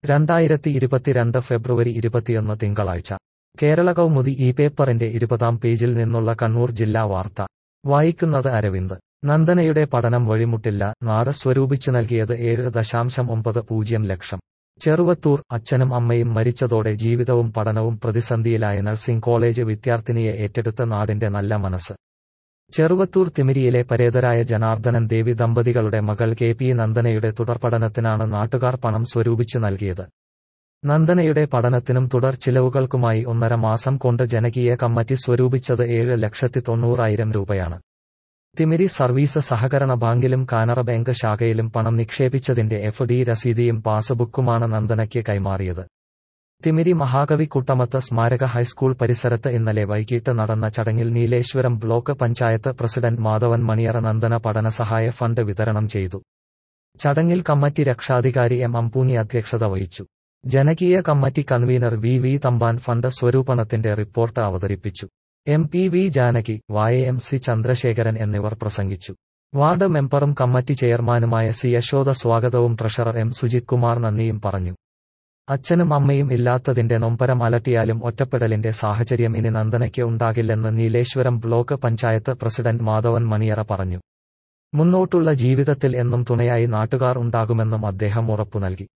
രണ്ടായിരത്തി ഇരുപത്തിരണ്ട് ഫെബ്രുവരി ഇരുപത്തിയൊന്ന് തിങ്കളാഴ്ച കേരള കൗമുദി ഈ പേപ്പറിന്റെ ഇരുപതാം പേജിൽ നിന്നുള്ള കണ്ണൂർ ജില്ലാ വാർത്ത വായിക്കുന്നത് അരവിന്ദ് നന്ദനയുടെ പഠനം വഴിമുട്ടില്ല നാട് സ്വരൂപിച്ചു നൽകിയത് ഏഴ് ദശാംശം ഒമ്പത് പൂജ്യം ലക്ഷം ചെറുവത്തൂർ അച്ഛനും അമ്മയും മരിച്ചതോടെ ജീവിതവും പഠനവും പ്രതിസന്ധിയിലായ നഴ്സിംഗ് കോളേജ് വിദ്യാർത്ഥിനിയെ ഏറ്റെടുത്ത നാടിന്റെ നല്ല മനസ്സ് ചെറുവത്തൂർ തിമിരിയിലെ പരേതരായ ജനാർദ്ദനൻ ദേവി ദമ്പതികളുടെ മകൾ കെ പി നന്ദനയുടെ തുടർപഠനത്തിനാണ് നാട്ടുകാർ പണം സ്വരൂപിച്ചു നൽകിയത് നന്ദനയുടെ പഠനത്തിനും തുടർ ചിലവുകൾക്കുമായി ഒന്നര മാസം കൊണ്ട് ജനകീയ കമ്മിറ്റി സ്വരൂപിച്ചത് ഏഴ് ലക്ഷത്തി തൊണ്ണൂറായിരം രൂപയാണ് തിമിരി സർവീസ് സഹകരണ ബാങ്കിലും കാനറ ബാങ്ക് ശാഖയിലും പണം നിക്ഷേപിച്ചതിന്റെ എഫ് ഡി രസീതിയും പാസ്ബുക്കുമാണ് നന്ദനയ്ക്ക് കൈമാറിയത് തിമിരി മഹാകവി കുട്ടമത്ത് സ്മാരക ഹൈസ്കൂൾ പരിസരത്ത് ഇന്നലെ വൈകിട്ട് നടന്ന ചടങ്ങിൽ നീലേശ്വരം ബ്ലോക്ക് പഞ്ചായത്ത് പ്രസിഡന്റ് മാധവൻ മണിയറ നന്ദന പഠന സഹായ ഫണ്ട് വിതരണം ചെയ്തു ചടങ്ങിൽ കമ്മിറ്റി രക്ഷാധികാരി എം അമ്പൂനി അധ്യക്ഷത വഹിച്ചു ജനകീയ committee convener V V Thampan fund സ്വരൂപണത്തിന്റെ റിപ്പോർട്ട് അവതരിപ്പിച്ചു എം പി വി ജാനകി വായ എം സി ചന്ദ്രശേഖരൻ എന്നിവർ പ്രസംഗിച്ചു വാർഡ് മെമ്പറും കമ്മിറ്റി ചെയർമാനുമായ സി യശോദ സ്വാഗതവും ട്രഷറർ എം സുജിത് കുമാർ നന്ദിയും പറഞ്ഞു അച്ഛനും അമ്മയും ഇല്ലാത്തതിന്റെ നൊമ്പരം അലട്ടിയാലും ഒറ്റപ്പെടലിന്റെ സാഹചര്യം ഇനി നന്ദനയ്ക്ക് ഉണ്ടാകില്ലെന്ന് നീലേശ്വരം ബ്ലോക്ക് പഞ്ചായത്ത് പ്രസിഡന്റ് മാധവൻ മണിയറ പറഞ്ഞു മുന്നോട്ടുള്ള ജീവിതത്തിൽ എന്നും തുണയായി നാട്ടുകാർ ഉണ്ടാകുമെന്നും അദ്ദേഹം ഉറപ്പു നൽകി